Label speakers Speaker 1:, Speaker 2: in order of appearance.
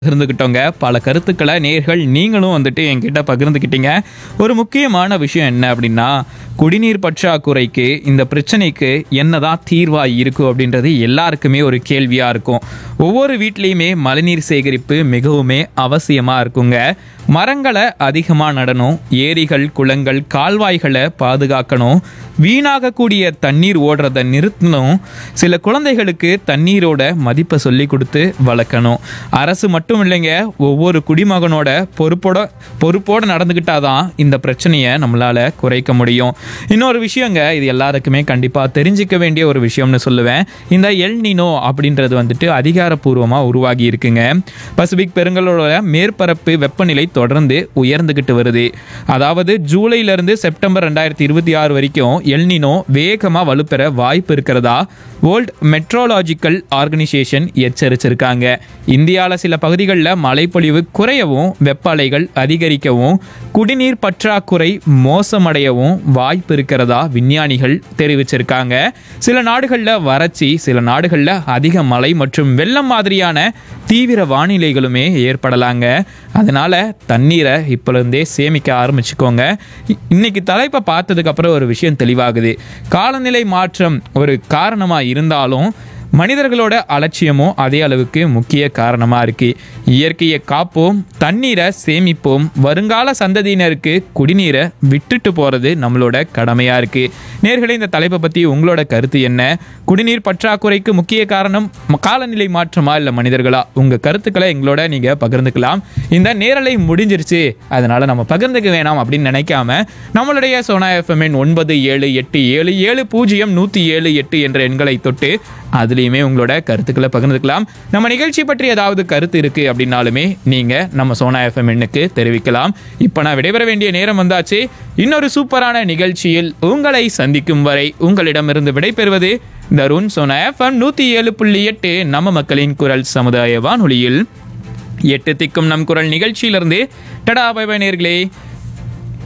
Speaker 1: பகிர்ந்துக்கிட்டோங்க பல கருத்துக்களை நேர்கள் நீங்களும் வந்துட்டு என்கிட்ட பகிர்ந்துக்கிட்டீங்க ஒரு முக்கியமான விஷயம் என்ன அப்படின்னா குடிநீர் பற்றாக்குறைக்கு இந்த பிரச்சனைக்கு என்னதான் தீர்வா இருக்கும் அப்படின்றது எல்லாருக்குமே ஒரு கேள்வியா இருக்கும் ஒவ்வொரு வீட்லேயுமே மழைநீர் சேகரிப்பு மிகவுமே அவசியமா இருக்குங்க மரங்களை அதிகமாக நடணும் ஏரிகள் குளங்கள் கால்வாய்களை பாதுகாக்கணும் வீணாகக்கூடிய தண்ணீர் ஓடுறதை நிறுத்தணும் சில குழந்தைகளுக்கு தண்ணீரோட மதிப்பை சொல்லி கொடுத்து வளர்க்கணும் அரசு மட்டும் இல்லைங்க ஒவ்வொரு குடிமகனோட பொறுப்போட பொறுப்போட நடந்துக்கிட்டாதான் இந்த பிரச்சனையை நம்மளால குறைக்க முடியும் இன்னொரு விஷயங்க இது எல்லாருக்குமே கண்டிப்பாக தெரிஞ்சிக்க வேண்டிய ஒரு விஷயம்னு சொல்லுவேன் இந்த எல் நினோ அப்படின்றது வந்துட்டு அதிகாரப்பூர்வமாக உருவாகி இருக்குங்க பசிபிக் பெருங்கலோட மேற்பரப்பு வெப்பநிலை தொடர்ந்து உயர்ந்துகிட்டு வருது அதாவது ஜூலையிலிருந்து செப்டம்பர் ரெண்டாயிரத்தி இருபத்தி ஆறு வரைக்கும் எல்னினோ வேகமாக வலுப்பெற வாய்ப்பு இருக்கிறதா வேர்ல்ட் மெட்ரோலாஜிக்கல் ஆர்கனைசேஷன் எச்சரிச்சிருக்காங்க இந்தியாவில் சில பகுதிகளில் மழைப்பொழிவு குறையவும் வெப்ப அலைகள் அதிகரிக்கவும் குடிநீர் பற்றாக்குறை மோசமடையவும் வாய்ப்பு இருக்கிறதா விஞ்ஞானிகள் தெரிவிச்சிருக்காங்க சில நாடுகளில் வறட்சி சில நாடுகளில் அதிக மழை மற்றும் வெள்ளம் மாதிரியான தீவிர வானிலைகளுமே ஏற்படலாங்க அதனால தண்ணீரை இப்போலேருந்தே சேமிக்க ஆரம்பிச்சுக்கோங்க இ- இன்னைக்கு தலைப்பை பார்த்ததுக்கு அப்புறம் ஒரு விஷயம் தெளிவாகுது காலநிலை மாற்றம் ஒரு காரணமாக இருந்தாலும் மனிதர்களோட அலட்சியமும் அதே அளவுக்கு முக்கிய காரணமாக இருக்கு இயற்கையை காப்போம் தண்ணீரை சேமிப்போம் வருங்கால சந்ததியினருக்கு குடிநீரை விட்டுட்டு போகிறது நம்மளோட கடமையாக இருக்கு நேர்களே இந்த தலைப்பை பற்றி உங்களோட கருத்து என்ன குடிநீர் பற்றாக்குறைக்கு முக்கிய காரணம் ம- காலநிலை மாற்றமா இல்லை மனிதர்களா உங்கள் கருத்துக்களை எங்களோட நீங்கள் பகிர்ந்துக்கலாம் இந்த நேரலை முடிஞ்சிருச்சு அதனால நம்ம பகிர்ந்துக்க வேணாம் அப்படின்னு நினைக்காம நம்மளுடைய சோனா எஃப்எம்என் ஒன்பது ஏழு எட்டு ஏழு ஏழு பூஜ்ஜியம் நூற்றி ஏழு எட்டு என்ற எண்களை தொட்டு அதுலேயுமே உங்களோட கருத்துக்களை பகிர்ந்துக்கலாம் நம்ம நிகழ்ச்சி பற்றி ஏதாவது கருத்து இருக்குது அப்படின்னாலுமே நீங்கள் நம்ம சோனா எஃப்எம் எண்ணுக்கு தெரிவிக்கலாம் இப்போ நான் விடைபெற வேண்டிய நேரம் வந்தாச்சு இன்னொரு சூப்பரான நிகழ்ச்சியில் உங்களை சந்திக்கும் வரை உங்களிடமிருந்து விடைபெறுவது தருண் சோனா எஃப்எம் நூற்றி ஏழு புள்ளி எட்டு நம்ம மக்களின் குரல் சமுதாய வானொலியில் எட்டு திக்கும் நம் குரல் நிகழ்ச்சியிலிருந்து டடா பை பை நேர்களே